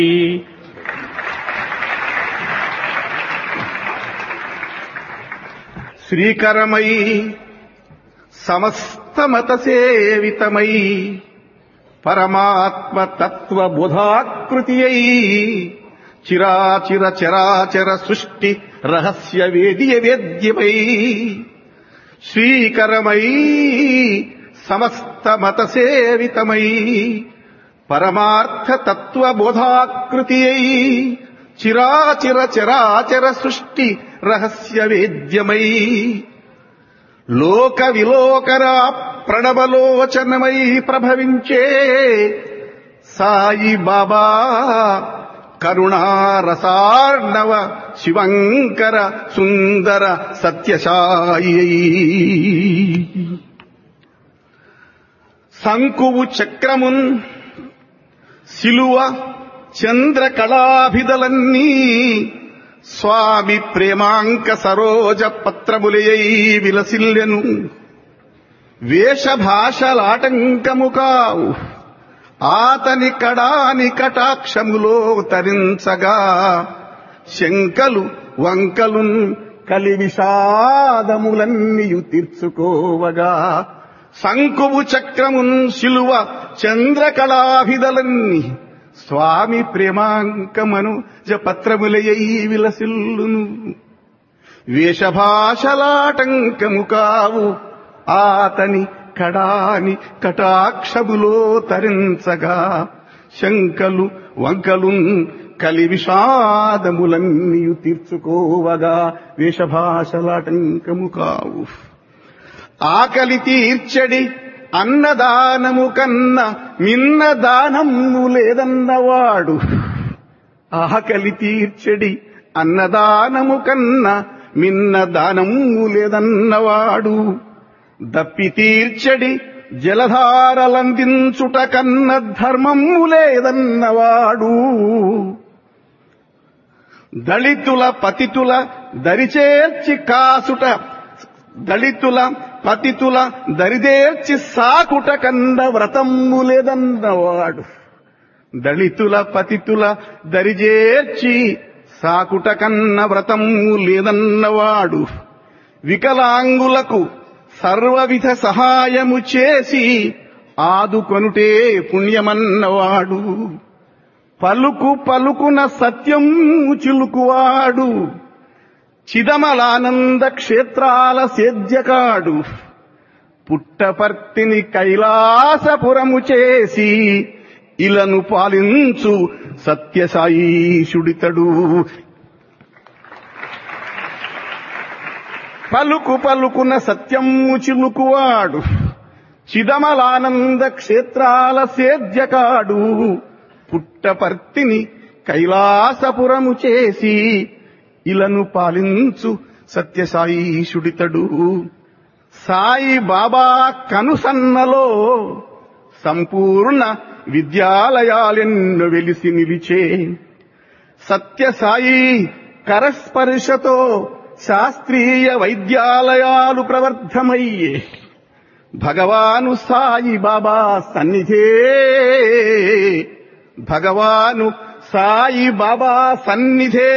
శ్రీకరమై సమస్తమత సేవితమై పరమాత్మ తత్వ బుధాకృతి అయి చిరాచిర చరాచర సృష్టి రహస్య వేదియ వేద్యమై శ్రీకరమై సమస్త మత సేవితమై పరమార్థ తత్వ బోధాకృతి అయి చిరాచిర చరాచర సృష్టి రహస్య వేద్యమై లోక విలోకర ప్రణవలోచనమై ప్రభవించే సాయి బాబా కరుణారసార్ణవ శివంకర సుందర సత్యసాయి శంకువు చక్రమున్ శిలువ చంద్రకళాభిదలన్నీ స్వామి ప్రేమాంక సరోజ పత్రములయై విలసిల్లెను వేషభాషలాటంకము కావు ఆతని కడాని కటాక్షములో తరించగా శంకలు వంకలున్ కలి విషాదములన్నీయు తీర్చుకోవగా శంకువు చక్రమున్ శిలువ చంద్రకళాభిదలన్ని స్వామి ప్రేమాంకమను జపత్రములయ్యి విలసిల్లును వేషభాషలాటంకము కావు ఆతని కడాని కటాక్షములో తరించగా శంకలు వంకలున్ కలి విషాదములన్నీయు తీర్చుకోవగా వేషభాషలాటంకము కావు ఆకలి తీర్చడి అన్నదానము కన్న మిన్న దానము లేదన్నవాడు ఆకలి తీర్చడి అన్నదానము కన్న మిన్న దానము లేదన్నవాడు దప్పి తీర్చడి జలధారలందించుట కన్న ధర్మము లేదన్నవాడు దళితుల పతితుల దరిచేర్చి కాసుట దళితుల పతితుల దరిదేర్చి సాకుట కంద వ్రతము లేదన్నవాడు దళితుల పతితుల దరిజేర్చి సాకుట కన్న వ్రతము లేదన్నవాడు వికలాంగులకు సర్వవిధ సహాయము చేసి ఆదుకొనుటే పుణ్యమన్నవాడు పలుకు పలుకున సత్యం చిలుకువాడు చిదమలానంద క్షేత్రాల సేద్యకాడు పుట్టపర్తిని కైలాసపురము చేసి ఇలను పాలించు సత్యసాయీషుడితడు పలుకు పలుకున సత్యము చిలుకువాడు చిదమలానంద క్షేత్రాల సేద్యకాడు పుట్టపర్తిని కైలాసపురము చేసి ఇలను పాలించు సత్యసాయీషుడితడు సాయి బాబా కనుసన్నలో సంపూర్ణ విద్యాలయాలెన్నో వెలిసి నిలిచే సత్యసాయి కరస్పర్శతో శాస్త్రీయ వైద్యాలయాలు ప్రవర్ధమయ్యే భగవాను సాయి బాబా సన్నిధే భగవాను సాయి బాబా సన్నిధే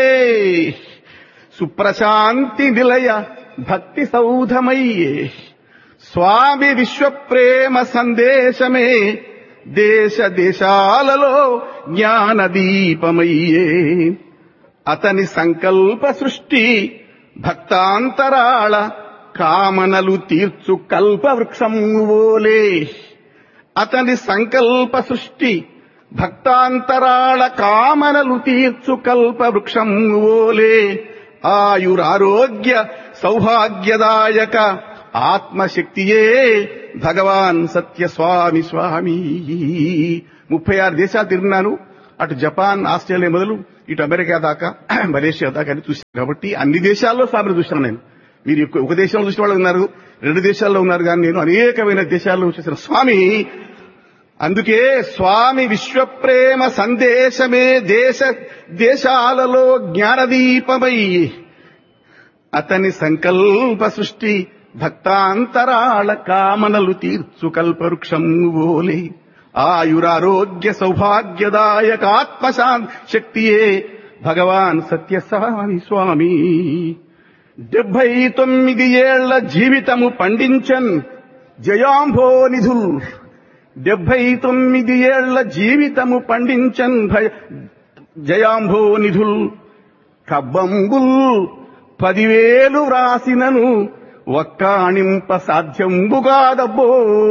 సుప్రశాంతి నిలయ భక్తి సౌధమయ్యే స్వామి విశ్వప్రేమ సందేశమే దేశ దేశాలలో జ్ఞాన దీపమయ్యే అతని సంకల్ప సృష్టి భక్తాంతరాళ కామనలు తీర్చు కల్ప వృక్షమువోలే అతని సంకల్ప సృష్టి భక్తాంతరాళ కామనలు తీర్చు కల్ప వృక్షమువోలే ఆయురారోగ్య సౌభాగ్యదాయక ఆత్మశక్తియే భగవాన్ సత్యస్వామి స్వామి ముప్పై ఆరు దేశాలు తిరిగినాను అటు జపాన్ ఆస్ట్రేలియా మొదలు ఇటు అమెరికా దాకా మలేషియా దాకా అని చూశాను కాబట్టి అన్ని దేశాల్లో స్వామిని చూశాను నేను మీరు ఎక్కు- ఒక దేశంలో చూసిన వాళ్ళు ఉన్నారు రెండు దేశాల్లో ఉన్నారు కానీ నేను అనేకమైన దేశాల్లో చూసిన స్వామి అందుకే స్వామి విశ్వప్రేమ సందేశమే దేశ దేశాలలో జ్ఞానదీపమై అతని సంకల్ప సృష్టి భక్తాంతరాళ కామనలు తీర్చు కల్పవృక్షము ఓలే ఆయురారోగ్య సౌభాగ్యదాయక ఆత్మశాంతి శక్తియే భగవాన్ సత్యస్వామి స్వామి డెబ్బై తొమ్మిది ఏళ్ల జీవితము పండించన్ జయాంభో నిధుల్ డెబ్బై తొమ్మిది ఏళ్ల జీవితము పండించన్ భయ జయాంభో నిధుల్ కబ్బంబుల్ పదివేలు వ్రాసినను ఒక్కాణింప సాధ్యంబుగాదబ్బో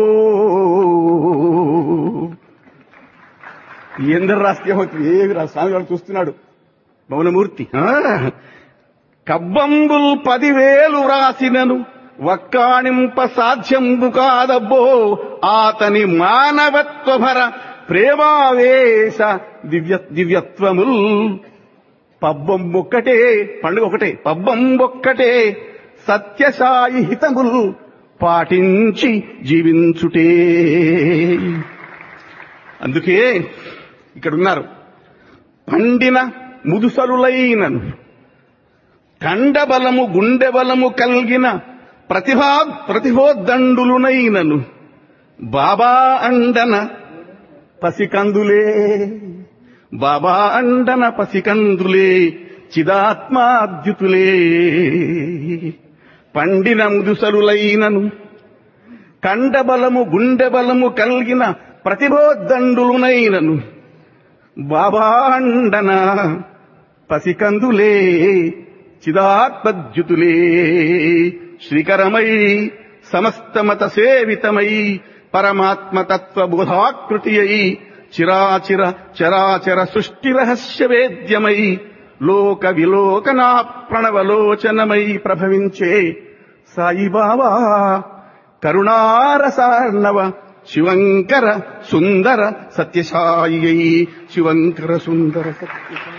ఎందరు రాస్తే అవుతుంది ఏవి రా స్వామి వాడు చూస్తున్నాడు మౌనమూర్తి ఆ? కబ్బంబుల్ పదివేలు వ్రాసినను ఒక్కాణింప సాధ్యంబు కాదబ్బో ఆతని మానవత్వభర ప్రేమావేశ దివ్య దివ్యత్వముల్ పబ్బం ఒక్కటే పండుగ ఒకటే పబ్బం ఒక్కటే సత్యసాయి హితముల్ పాటించి జీవించుటే అందుకే ఇక్కడ ఉన్నారు పండిన ముదుసలులైనను కండబలము గుండె బలము కలిగిన ప్రతిభా ప్రతిభోద్దండులునైనను బాబా అండన పసికందులే బాబా అండన పసికందులే చిదాత్మాద్యుతులే పండిన ముదుసలులైనను కండబలము గుండె బలము కలిగిన ప్రతిభోద్దండులునైనను బాబా అండన పసికందులే చిదాత్మద్యుతులే శ్రీకరమై సమస్తమత సేవితమై పరమాత్మతత్వ బోధాకృతి అయి చిరాచిర చరాచర సృష్టి రహస్య వేద్యమై లోక విలోకనా ప్రణవలోచనమై ప్రభవించే సాయిబాబా కరుణారసార్ణవ శివంకర సుందర సత్యసాయి శివంకర సుందర సత్యసాయి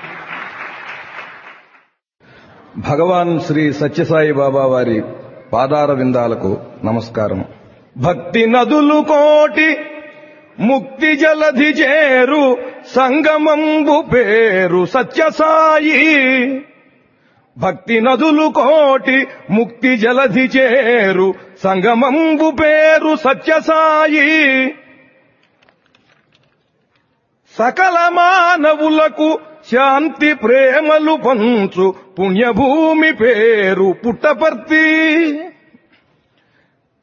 భగవాన్ శ్రీ సత్యసాయి బాబా వారి పాదార విందాలకు నమస్కారం భక్తి నదులు కోటి ముక్తి జలధి చేరు సంగమంబు పేరు సత్యసాయి భక్తి నదులు కోటి ముక్తి జలధి చేరు సంగమంబు పేరు సత్యసాయి సకల మానవులకు శాంతి ప్రేమలు పంచు పుణ్యభూమి పేరు పుట్టపర్తి